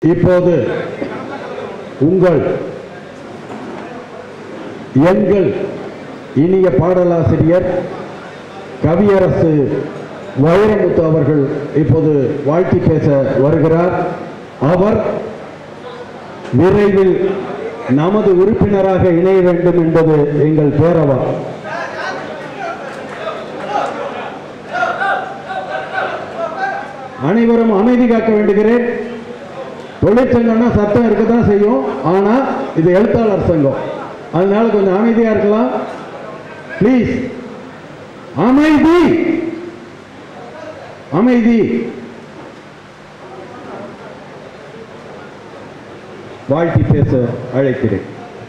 இப்போது உங்கள் எங்கள் இனிய பாடலாசிரியர் கவியரசு வைரமுத்து அவர்கள் இப்போது வாழ்த்தி பேச வருகிறார் அவர் விரைவில் நமது உறுப்பினராக இணைய வேண்டும் என்பது எங்கள் பேரவா அனைவரும் அமைதி காக்க வேண்டுகிறேன் தொழிற்சங்கம்னா சட்டம் இருக்க தான் செய்யும் ஆனா இது எழுத்தாளர் சங்கம் அதனால கொஞ்சம் அமைதியா இருக்கலாம் ப்ளீஸ் அமைதி அமைதி வாழ்த்தி பேச அழைக்கிறேன்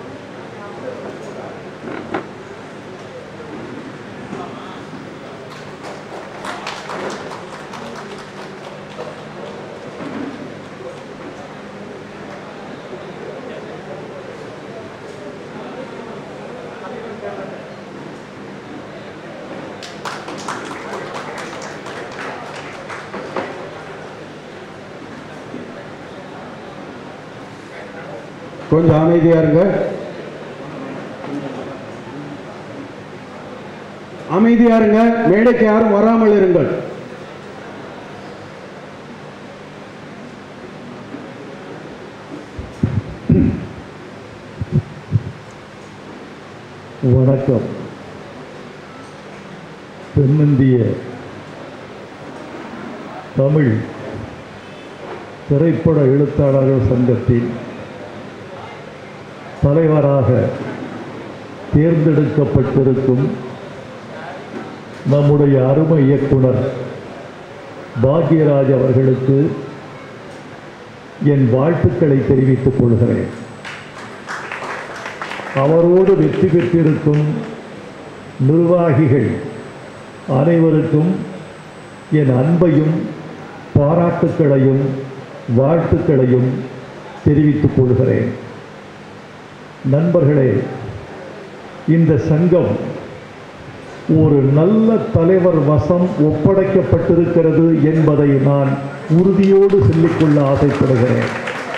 கொஞ்சம் அமைதியா இருங்க அமைதியா இருங்க மேடைக்கு யாரும் வராமல் இருங்கள் வணக்கம் தென்னிந்திய தமிழ் திரைப்பட எழுத்தாளர்கள் சங்கத்தின் தலைவராக தேர்ந்தெடுக்கப்பட்டிருக்கும் நம்முடைய அருமை இயக்குனர் பாக்யராஜ் அவர்களுக்கு என் வாழ்த்துக்களை தெரிவித்துக் கொள்கிறேன் அவரோடு வெற்றி பெற்றிருக்கும் நிர்வாகிகள் அனைவருக்கும் என் அன்பையும் பாராட்டுக்களையும் வாழ்த்துக்களையும் தெரிவித்துக் கொள்கிறேன் நண்பர்களே இந்த சங்கம் ஒரு நல்ல தலைவர் வசம் ஒப்படைக்கப்பட்டிருக்கிறது என்பதை நான் உறுதியோடு சொல்லிக்கொள்ள ஆசைப்படுகிறேன்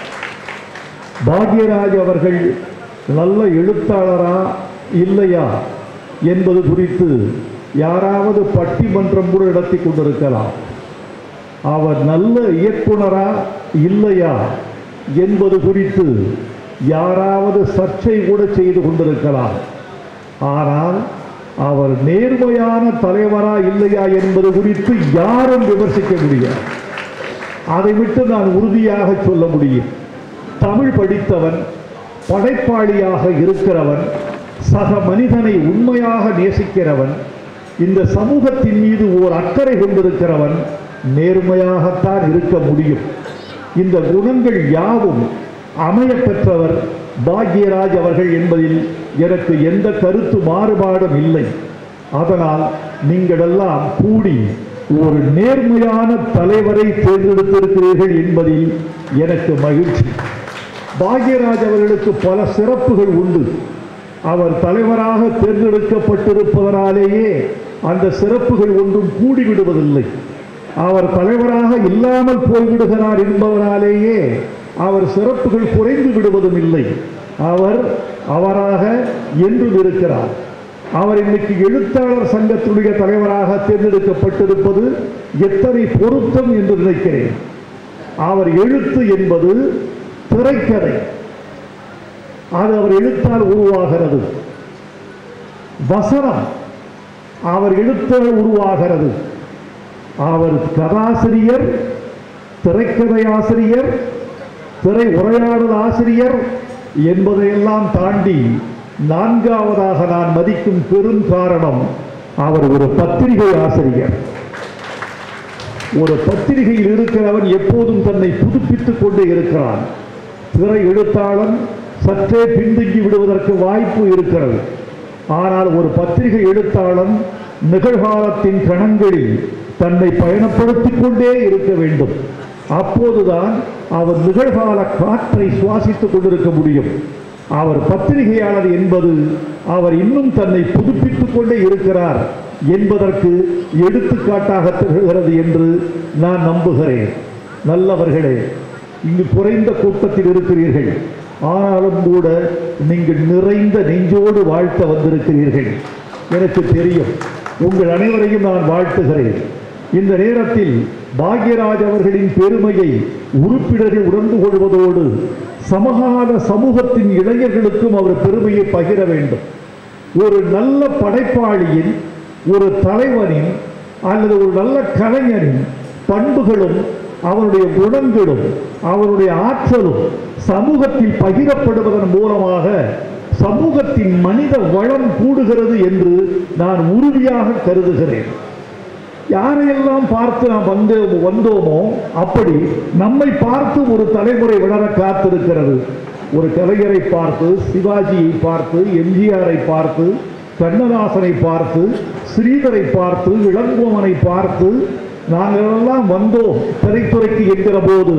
பாக்யராஜ் அவர்கள் நல்ல எழுத்தாளரா இல்லையா என்பது குறித்து யாராவது பட்டிமன்றம் கூட நடத்தி கொண்டிருக்கலாம் அவர் நல்ல இயக்குனரா இல்லையா என்பது குறித்து யாராவது சர்ச்சை கூட செய்து கொண்டிருக்கலாம் ஆனால் அவர் நேர்மையான தலைவரா இல்லையா என்பது குறித்து யாரும் விமர்சிக்க முடியாது அதை விட்டு நான் உறுதியாக சொல்ல முடியும் தமிழ் படித்தவன் படைப்பாளியாக இருக்கிறவன் சக மனிதனை உண்மையாக நேசிக்கிறவன் இந்த சமூகத்தின் மீது ஓர் அக்கறை கொண்டிருக்கிறவன் நேர்மையாகத்தான் இருக்க முடியும் இந்த குணங்கள் யாவும் அமைய பெற்றவர் பாக்யராஜ் அவர்கள் என்பதில் எனக்கு எந்த கருத்து மாறுபாடும் இல்லை அதனால் நீங்களெல்லாம் கூடி ஒரு நேர்மையான தலைவரை தேர்ந்தெடுத்திருக்கிறீர்கள் என்பதில் எனக்கு மகிழ்ச்சி பாக்யராஜ் அவர்களுக்கு பல சிறப்புகள் உண்டு அவர் தலைவராக தேர்ந்தெடுக்கப்பட்டிருப்பதனாலேயே அந்த சிறப்புகள் ஒன்றும் கூடிவிடுவதில்லை அவர் தலைவராக இல்லாமல் போய்விடுகிறார் என்பதனாலேயே அவர் சிறப்புகள் குறைந்து விடுவதும் இல்லை அவர் அவராக என்றும் இருக்கிறார் அவர் இன்னைக்கு எழுத்தாளர் சங்கத்தினுடைய தலைவராக தேர்ந்தெடுக்கப்பட்டிருப்பது எத்தனை பொருத்தம் என்று நினைக்கிறேன் அவர் எழுத்து என்பது திரைக்கதை அது அவர் எழுத்தால் உருவாகிறது வசனம் அவர் எழுத்தால் உருவாகிறது அவர் கதாசிரியர் திரைக்கதை ஆசிரியர் திரை உரையாடல் ஆசிரியர் என்பதையெல்லாம் தாண்டி நான்காவதாக நான் மதிக்கும் பெரும் காரணம் அவர் ஒரு பத்திரிகை ஆசிரியர் ஒரு பத்திரிகையில் இருக்கிறவன் எப்போதும் தன்னை புதுப்பித்துக் கொண்டே இருக்கிறான் திரை எழுத்தாளன் சற்றே பின்தங்கி விடுவதற்கு வாய்ப்பு இருக்கிறது ஆனால் ஒரு பத்திரிகை எழுத்தாளன் நிகழ்காலத்தின் கணங்களில் தன்னை பயணப்படுத்திக் கொண்டே இருக்க வேண்டும் அப்போதுதான் அவர் நிகழ்கால காற்றை சுவாசித்துக் கொண்டிருக்க முடியும் அவர் பத்திரிகையாளர் என்பது அவர் இன்னும் தன்னை புதுப்பித்துக் கொண்டே இருக்கிறார் என்பதற்கு எடுத்துக்காட்டாக திகழ்கிறது என்று நான் நம்புகிறேன் நல்லவர்களே இங்கு குறைந்த கூட்டத்தில் இருக்கிறீர்கள் ஆனாலும் கூட நீங்கள் நிறைந்த நெஞ்சோடு வாழ்த்த வந்திருக்கிறீர்கள் எனக்கு தெரியும் உங்கள் அனைவரையும் நான் வாழ்த்துகிறேன் இந்த நேரத்தில் பாக்யராஜ் அவர்களின் பெருமையை உறுப்பினர்கள் உணர்ந்து கொள்வதோடு சமகால சமூகத்தின் இளைஞர்களுக்கும் அவர் பெருமையை பகிர வேண்டும் ஒரு நல்ல படைப்பாளியின் ஒரு தலைவனின் அல்லது ஒரு நல்ல கலைஞனின் பண்புகளும் அவருடைய குணங்களும் அவருடைய ஆற்றலும் சமூகத்தில் பகிரப்படுவதன் மூலமாக சமூகத்தின் மனித வளம் கூடுகிறது என்று நான் உறுதியாக கருதுகிறேன் யாரையெல்லாம் பார்த்து நாம் வந்து வந்தோமோ அப்படி நம்மை பார்த்து ஒரு தலைமுறை வளர காத்திருக்கிறது ஒரு கலைஞரை பார்த்து சிவாஜியை பார்த்து எம்ஜிஆரை பார்த்து கண்ணதாசனை பார்த்து ஸ்ரீதரை பார்த்து இளங்கோவனை பார்த்து நாங்கள் எல்லாம் வந்தோம் திரைத்துறைக்கு என்கிற போது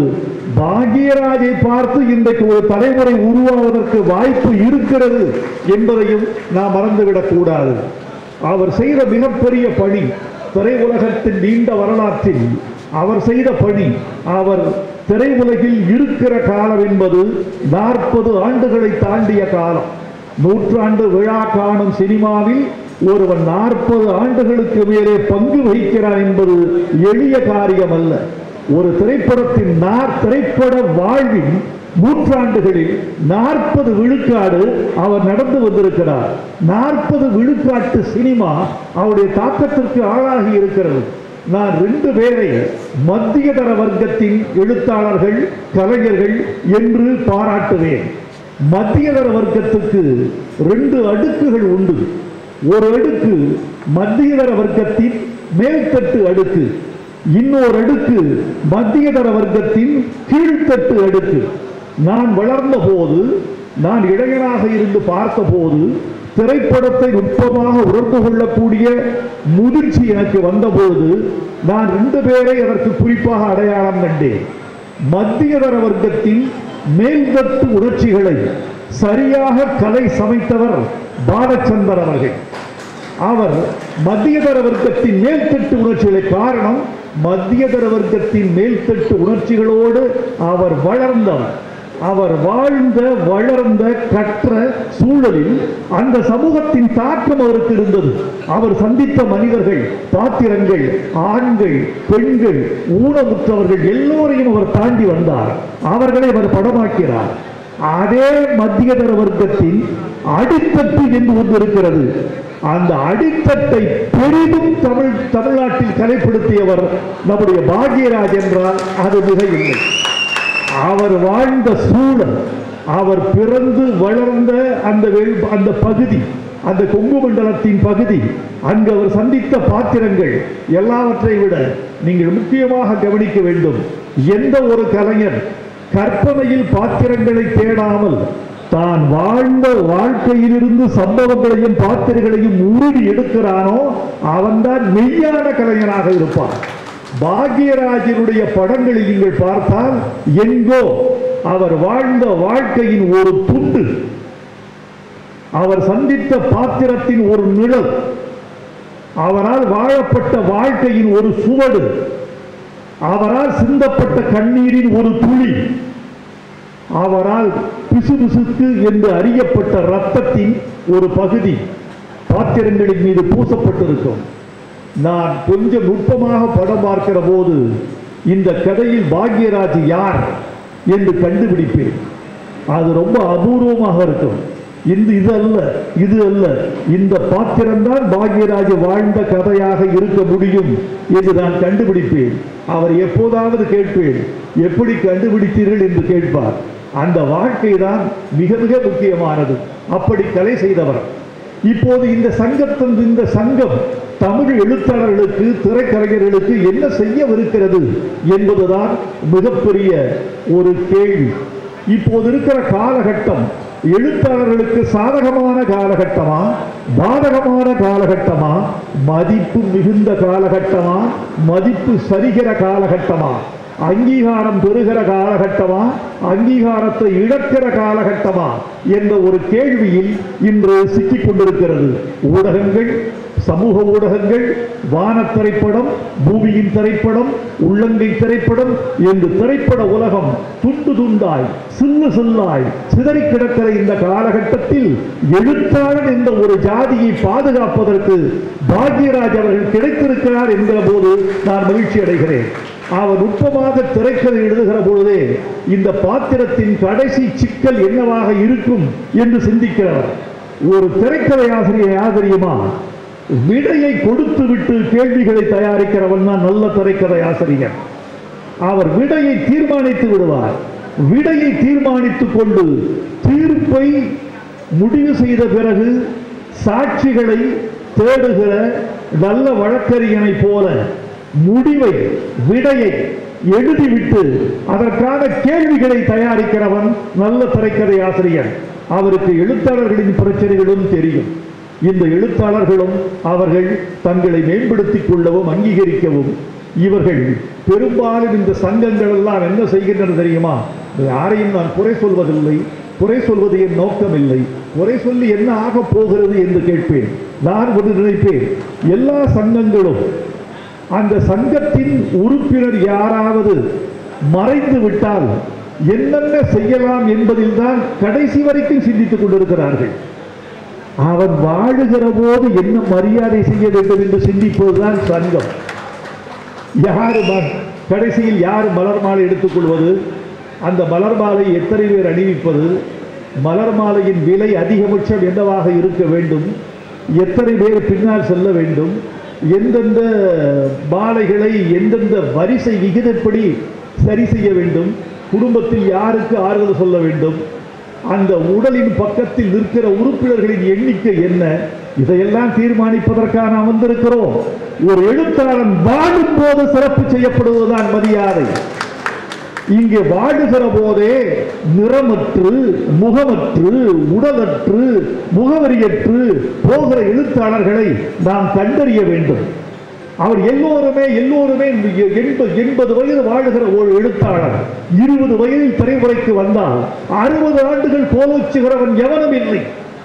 பாக்யராஜை பார்த்து இன்றைக்கு ஒரு தலைமுறை உருவாவதற்கு வாய்ப்பு இருக்கிறது என்பதையும் நாம் மறந்துவிடக் கூடாது அவர் செய்த மிகப்பெரிய பணி திரையுலகத்தின் நீண்ட வரலாற்றில் அவர் செய்த பணி அவர் திரையுலகில் இருக்கிற காலம் என்பது நாற்பது ஆண்டுகளை தாண்டிய காலம் நூற்றாண்டு விழா காணும் சினிமாவில் ஒருவன் நாற்பது ஆண்டுகளுக்கு மேலே பங்கு வகிக்கிறான் என்பது எளிய காரியம் அல்ல ஒரு திரைப்படத்தின் நார் திரைப்பட வாழ்வின் நூற்றாண்டுகளில் நாற்பது விழுக்காடு அவர் நடந்து வந்திருக்கிறார் நாற்பது விழுக்காட்டு சினிமா அவருடைய தாக்கத்திற்கு ஆளாகி இருக்கிறது நான் ரெண்டு பேரை மத்திய தர வர்க்கத்தின் எழுத்தாளர்கள் கலைஞர்கள் என்று பாராட்டுவேன் மத்திய தர வர்க்கத்துக்கு ரெண்டு அடுக்குகள் உண்டு ஒரு அடுக்கு மத்திய தர வர்க்கத்தின் மேல்தட்டு அடுக்கு இன்னொரு அடுக்கு மத்திய தர வர்க்கத்தின் கீழ்த்தட்டு அடுக்கு நான் வளர்ந்த போது நான் இளைஞனாக இருந்து பார்த்தபோது திரைப்படத்தை நுட்பமாக உணர்ந்து கொள்ளக்கூடிய முதிர்ச்சி எனக்கு வந்தபோது நான் ரெண்டு பேரை அதற்கு குறிப்பாக அடையாளம் கண்டேன் மத்தியதர வர்க்கத்தின் மேல்தட்டு உணர்ச்சிகளை சரியாக கலை சமைத்தவர் பாலச்சந்தர் அவர்கள் அவர் மத்தியதர வர்க்கத்தின் மேல்தட்டு உணர்ச்சிகளை காரணம் மத்தியதர வர்க்கத்தின் மேல்தட்டு உணர்ச்சிகளோடு அவர் வளர்ந்தவர் அவர் வாழ்ந்த வளர்ந்த கற்ற சூழலில் அந்த சமூகத்தின் தாக்கம் அவருக்கு இருந்தது அவர் சந்தித்த மனிதர்கள் பாத்திரங்கள் ஆண்கள் பெண்கள் ஊனமுற்றவர்கள் எல்லோரையும் அவர் தாண்டி வந்தார் அவர்களை அவர் படமாக்கிறார் அதே மத்தியதர வர்க்கத்தின் அடித்தட்டு என்று ஒன்று இருக்கிறது அந்த அடித்தட்டை பெரிதும் தமிழ் தமிழ்நாட்டில் கலைப்படுத்தியவர் நம்முடைய பாக்யராஜ் என்றால் அது மிக இல்லை அவர் வாழ்ந்த சூழல் அவர் பிறந்து வளர்ந்த அந்த வெள்- அந்த பகுதி அந்த கொங்கு மண்டலத்தின் பகுதி அங்கு அவர் சந்தித்த பாத்திரங்கள் எல்லாவற்றை விட நீங்கள் முக்கியமாக கவனிக்க வேண்டும் எந்த ஒரு கலைஞர் கற்பனையில் பாத்திரங்களை தேடாமல் தான் வாழ்ந்த வாழ்க்கையிலிருந்து சம்பவங்களையும் பாத்திரங்களையும் உருவி எடுக்கிறானோ அவன்தான் மெய்யான கலைஞனாக இருப்பான் பாக்யராஜனுடைய படங்களில் நீங்கள் பார்த்தால் எங்கோ அவர் வாழ்ந்த வாழ்க்கையின் ஒரு துண்டு அவர் சந்தித்த பாத்திரத்தின் ஒரு நிழல் அவரால் வாழப்பட்ட வாழ்க்கையின் ஒரு சுவடு அவரால் சிந்தப்பட்ட கண்ணீரின் ஒரு துளி அவரால் பிசுபிசுக்கு என்று அறியப்பட்ட ரத்தத்தின் ஒரு பகுதி பாத்திரங்களின் மீது பூசப்பட்டிருக்கும் நான் கொஞ்சம் நுட்பமாக படம் பார்க்கிற போது இந்த கதையில் பாக்யராஜ் யார் என்று கண்டுபிடிப்பேன் அது ரொம்ப அபூர்வமாக இருக்கும் இந்த இது அல்ல இது அல்ல இந்த பாத்திரம்தான் பாக்யராஜ் வாழ்ந்த கதையாக இருக்க முடியும் என்று நான் கண்டுபிடிப்பேன் அவர் எப்போதாவது கேட்பேன் எப்படி கண்டுபிடித்தீர்கள் என்று கேட்பார் அந்த வாழ்க்கை தான் மிக மிக முக்கியமானது அப்படி கலை செய்தவர் இப்போது இந்த சங்கத்தின் இந்த சங்கம் தமிழ் எழுத்தாளர்களுக்கு திரைக்கலைஞர்களுக்கு என்ன செய்யவிருக்கிறது என்பதுதான் மிகப்பெரிய ஒரு கேள்வி இப்போது இருக்கிற காலகட்டம் எழுத்தாளர்களுக்கு சாதகமான காலகட்டமா பாதகமான காலகட்டமா மதிப்பு மிகுந்த காலகட்டமா மதிப்பு சரிகிற காலகட்டமா அங்கீகாரம் பெறுகிற காலகட்டமா அங்கீகாரத்தை இழக்கிற காலகட்டமா என்ற ஒரு கேள்வியில் இன்று சிக்கிக் கொண்டிருக்கிறது ஊடகங்கள் சமூக ஊடகங்கள் வான திரைப்படம் பூமியின் திரைப்படம் உள்ளங்கை திரைப்படம் என்று திரைப்பட உலகம் துண்டு துண்டாய் சில்லு சில்லாய் சிதறி கிடக்கிற இந்த காலகட்டத்தில் எழுத்தாளன் என்ற ஒரு ஜாதியை பாதுகாப்பதற்கு பாக்யராஜ் அவர்கள் கிடைத்திருக்கிறார் என்கிற போது நான் மகிழ்ச்சி அடைகிறேன் அவர் நுட்பமாக திரைக்கதை எழுதுகிற பொழுதே இந்த பாத்திரத்தின் கடைசி சிக்கல் என்னவாக இருக்கும் என்று சிந்திக்கிறவர் ஒரு திரைக்கதை ஆசிரியர் யார் தெரியுமா விடையை கொடுத்து விட்டு கேள்விகளை தயாரிக்கிறவன் தான் நல்ல திரைக்கதை ஆசிரியர் அவர் விடையை தீர்மானித்து விடுவார் விடையை தீர்மானித்துக் கொண்டு தீர்ப்பை முடிவு செய்த பிறகு சாட்சிகளை தேடுகிற நல்ல வழக்கறிஞனை போல முடிவை விடையை எழுதிவிட்டு அதற்கான கேள்விகளை தயாரிக்கிறவன் நல்ல திரைக்கதை ஆசிரியர் அவருக்கு எழுத்தாளர்களின் பிரச்சனைகளும் தெரியும் இந்த எழுத்தாளர்களும் அவர்கள் தங்களை மேம்படுத்திக் கொள்ளவும் அங்கீகரிக்கவும் இவர்கள் பெரும்பாலும் இந்த சங்கங்கள் எல்லாம் என்ன செய்கின்றன தெரியுமா யாரையும் நான் குறை சொல்வதில்லை குறை சொல்வது என் நோக்கம் இல்லை குறை சொல்லி என்ன ஆக போகிறது என்று கேட்பேன் நான் ஒன்று நினைப்பேன் எல்லா சங்கங்களும் அந்த சங்கத்தின் உறுப்பினர் யாராவது மறைந்து விட்டால் என்னென்ன செய்யலாம் என்பதில் தான் கடைசி வரைக்கும் சிந்தித்துக் கொண்டிருக்கிறார்கள் அவன் வாழுகிற போது என்ன மரியாதை செய்ய வேண்டும் என்று சிந்திப்பதுதான் சங்கம் யாரு ம- கடைசியில் யார் மலர் மாலை எடுத்துக்கொள்வது அந்த மலர் மாலை எத்தனை பேர் அணிவிப்பது மலர் மாலையின் விலை அதிகபட்சம் என்னவாக இருக்க வேண்டும் எத்தனை பேர் பின்னால் செல்ல வேண்டும் எந்தெந்த மாலைகளை எந்தெந்த வரிசை விகிதப்படி சரி செய்ய வேண்டும் குடும்பத்தில் யாருக்கு ஆறுதல் சொல்ல வேண்டும் அந்த உடலின் பக்கத்தில் நிற்கிற உறுப்பினர்களின் எண்ணிக்கை என்ன இதையெல்லாம் தீர்மானிப்பதற்காக நாம் வந்திருக்கிறோம் ஒரு எழுத்தாளன் வாழும் போது சிறப்பு செய்யப்படுவதுதான் மரியாதை இங்கே வாழுகிற போதே நிறமற்று முகமற்று உடலற்று முகவரியற்று போகிற எழுத்தாளர்களை நாம் கண்டறிய வேண்டும் அவர் எல்லோருமே எல்லோருமே எண்பது எண்பது வயது வாழுகிற ஒரு எழுத்தாளர் இருபது வயதில் திரைமுறைக்கு வந்தால் அறுபது ஆண்டுகள் கோலோச்சுகிறவன் எவனும் இல்லை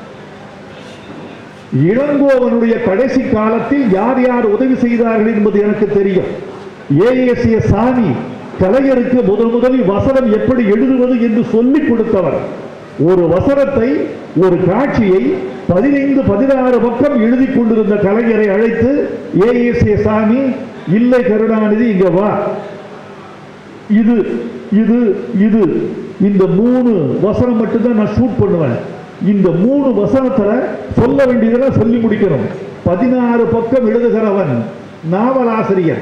இளங்கோவனுடைய கடைசி காலத்தில் யார் யார் உதவி செய்தார்கள் என்பது எனக்கு தெரியும் ஏஏசிய சாமி கலைஞருக்கு முதல் முதலில் வசனம் எப்படி எழுதுவது என்று சொல்லிக் கொடுத்தவர் ஒரு வசனத்தை ஒரு காட்சியை பதினைந்து பதினாறு பக்கம் எழுதி கொண்டிருந்த கலைஞரை அழைத்து ஏஏசிய சாமி இல்லை கருணாநிதி இங்க வா இது இது இது இந்த மூணு வசனம் மட்டும்தான் நான் ஷூட் பண்ணுவேன் இந்த மூணு வசனத்துல சொல்ல வேண்டியதெல்லாம் சொல்லி முடிக்கணும் பதினாறு பக்கம் எழுதுகிறவன் நாவலாசிரியர்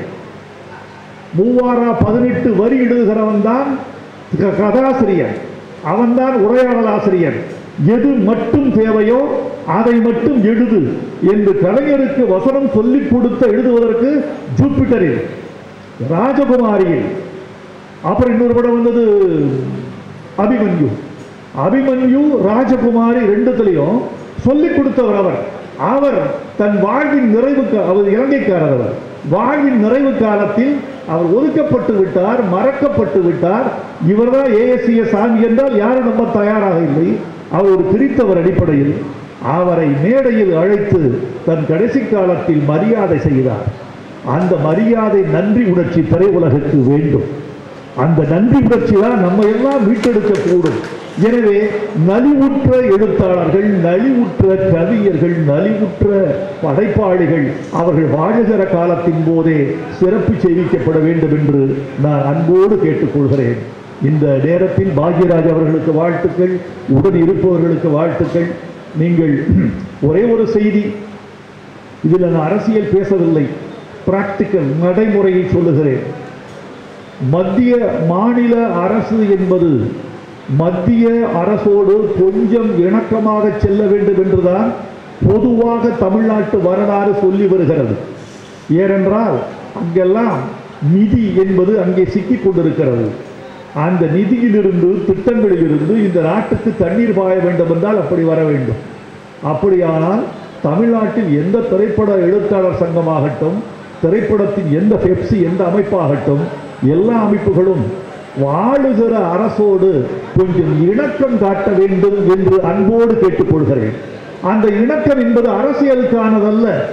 மூவாரா பதினெட்டு வரி எழுதுகிறவன் தான் க- கதாசிரியர் அவன்தான் உரையாடல் ஆசிரியர் எது மட்டும் தேவையோ அதை மட்டும் எழுது என்று கலைஞருக்கு வசனம் சொல்லிக் கொடுத்த எழுதுவதற்கு ஜூபிட்டரில் ராஜகுமாரியில் அப்புறம் இன்னொரு படம் வந்தது அபிமன்யு அபிமன்யு ராஜகுமாரி ரெண்டுத்திலையும் சொல்லிக் கொடுத்தவர் அவர் அவர் தன் வாழ்வின் நிறைவு கா- அவர் இலங்கைக்காரர் அவர் வாழ்வின் நிறைவு காலத்தில் அவர் ஒதுக்கப்பட்டு விட்டார் மறக்கப்பட்டு விட்டார் இவர்தான் ஏஎஸ்சிய சாமி என்றால் யாரும் நம்ப தயாராக இல்லை அவர் ஒரு பிரித்தவர் அடிப்படையில் அவரை மேடையில் அழைத்து தன் கடைசி காலத்தில் மரியாதை செய்தார் அந்த மரியாதை நன்றி உணர்ச்சி திரையுலகுக்கு வேண்டும் அந்த நன்றி உணர்ச்சி தான் நம்ம எல்லாம் மீட்டெடுக்க கூடும் எனவே நலிவுற்ற எழுத்தாளர்கள் நலிவுற்ற கவிஞர்கள் நலிவுற்ற படைப்பாளிகள் அவர்கள் வாழுகிற காலத்தின் போதே சிறப்பு செய்விக்கப்பட வேண்டும் என்று நான் அன்போடு கேட்டுக்கொள்கிறேன் இந்த நேரத்தில் பாக்யராஜ் அவர்களுக்கு வாழ்த்துக்கள் உடன் இருப்பவர்களுக்கு வாழ்த்துக்கள் நீங்கள் ஒரே ஒரு செய்தி இதில் நான் அரசியல் பேசவில்லை பிராக்டிக்கல் நடைமுறையை சொல்லுகிறேன் மத்திய மாநில அரசு என்பது மத்திய அரசோடு கொஞ்சம் இணக்கமாக செல்ல வேண்டும் என்றுதான் பொதுவாக தமிழ்நாட்டு வரலாறு சொல்லி வருகிறது ஏனென்றால் அங்கெல்லாம் நிதி என்பது அங்கே சிக்கிக் கொண்டிருக்கிறது அந்த நிதியிலிருந்து திட்டங்களிலிருந்து இந்த நாட்டுக்கு தண்ணீர் பாய வேண்டும் என்றால் அப்படி வர வேண்டும் அப்படியானால் தமிழ்நாட்டில் எந்த திரைப்பட எழுத்தாளர் சங்கமாகட்டும் திரைப்படத்தின் எந்த பெப்சி எந்த அமைப்பாகட்டும் எல்லா அமைப்புகளும் வாழுகிற அரசோடு கொஞ்சம் இணக்கம் காட்ட வேண்டும் என்று அன்போடு கேட்டுக்கொள்கிறேன் அந்த இணக்கம் என்பது அரசியலுக்கானதல்ல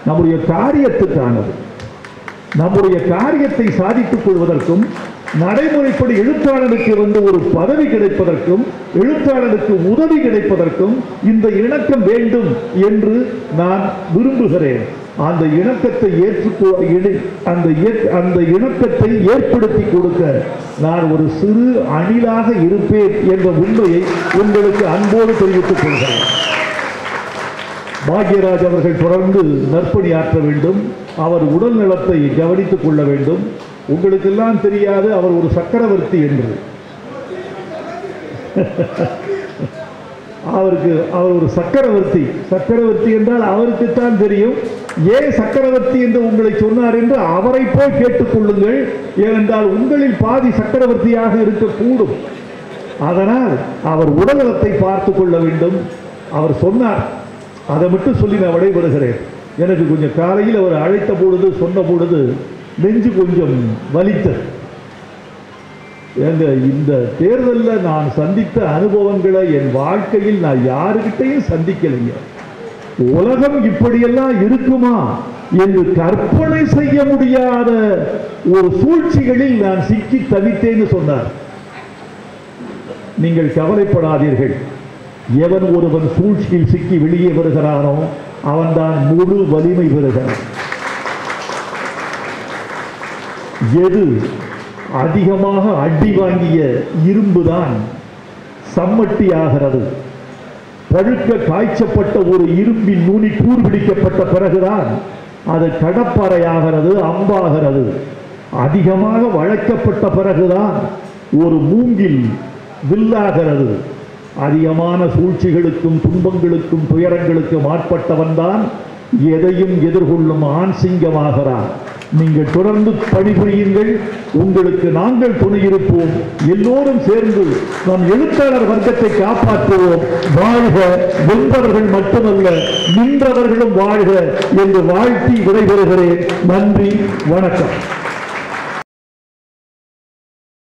நம்முடைய காரியத்துக்கானது நம்முடைய காரியத்தை சாதித்துக் கொள்வதற்கும் நடைமுறைப்படி எழுத்தாளனுக்கு வந்து ஒரு பதவி கிடைப்பதற்கும் எழுத்தாளனுக்கு உதவி கிடைப்பதற்கும் இந்த இணக்கம் வேண்டும் என்று நான் விரும்புகிறேன் அந்த இணக்கத்தை ஏற்றுக்கொ இணை- அந்த ஏற்- அந்த இணக்கத்தை ஏற்படுத்தி கொடுக்க நான் ஒரு சிறு அணிலாக இருப்பேன் என்ற உண்மையை உங்களுக்கு அன்போடு தெரிவித்துக் கொள்கிறேன் பாக்யராஜ் அவர்கள் தொடர்ந்து நற்பணியாற்ற வேண்டும் அவர் உடல் நலத்தை கவனித்துக் கொள்ள வேண்டும் உங்களுக்கெல்லாம் தெரியாது அவர் ஒரு சக்கரவர்த்தி என்று அவருக்கு அவர் ஒரு சக்கரவர்த்தி சக்கரவர்த்தி என்றால் அவருக்குத்தான் தெரியும் ஏன் சக்கரவர்த்தி என்று உங்களை சொன்னார் என்று அவரை போய் கேட்டுக்கொள்ளுங்கள் ஏனென்றால் உங்களில் பாதி சக்கரவர்த்தியாக இருக்கக்கூடும் அதனால் அவர் உடல்நலத்தை பார்த்து கொள்ள வேண்டும் அவர் சொன்னார் அதை மட்டும் சொல்லி நான் விடைபெறுகிறேன் எனக்கு கொஞ்சம் காலையில் அவர் அழைத்த பொழுது சொன்ன பொழுது நெஞ்சு கொஞ்சம் வலித்தது ஏங்க இந்த தேர்தலில் நான் சந்தித்த அனுபவங்களை என் வாழ்க்கையில் நான் யாருக்கிட்டையும் சந்திக்கலைங்க உலகம் இப்படியெல்லாம் இருக்குமா என்று கற்பனை செய்ய முடியாத ஒரு சூழ்ச்சிகளில் நான் சிக்கி தவித்தேன்னு சொன்னார் நீங்கள் கவலைப்படாதீர்கள் எவன் ஒருவன் சூழ்ச்சியில் சிக்கி வெளியே வருகிறானோ அவன்தான் முழு வலிமை பெறுகிறான் எது அதிகமாக அடி வாங்கிய இரும்புதான் சம்மட்டி ஆகிறது பழுக்க காய்ச்சப்பட்ட ஒரு இரும்பின் நூனி கூர்பிடிக்கப்பட்ட பிறகுதான் அது கடப்பாறையாகிறது அம்பாகிறது அதிகமாக வளைக்கப்பட்ட பிறகுதான் ஒரு மூங்கில் வில்லாகிறது அதிகமான சூழ்ச்சிகளுக்கும் துன்பங்களுக்கும் துயரங்களுக்கும் ஆட்பட்டவன்தான் எதையும் எதிர்கொள்ளும் ஆண் சிங்கமாகிறான் நீங்கள் தொடர்ந்து பணிபுரியுங்கள் உங்களுக்கு நாங்கள் துணையிருப்போம் எல்லோரும் சேர்ந்து நம் எழுத்தாளர் வர்க்கத்தை காப்பாற்றுவோம் வாழ்க வென்றவர்கள் மட்டுமல்ல நின்றவர்களும் வாழ்க என்று வாழ்த்தி விடைபெறுகிறேன் நன்றி வணக்கம்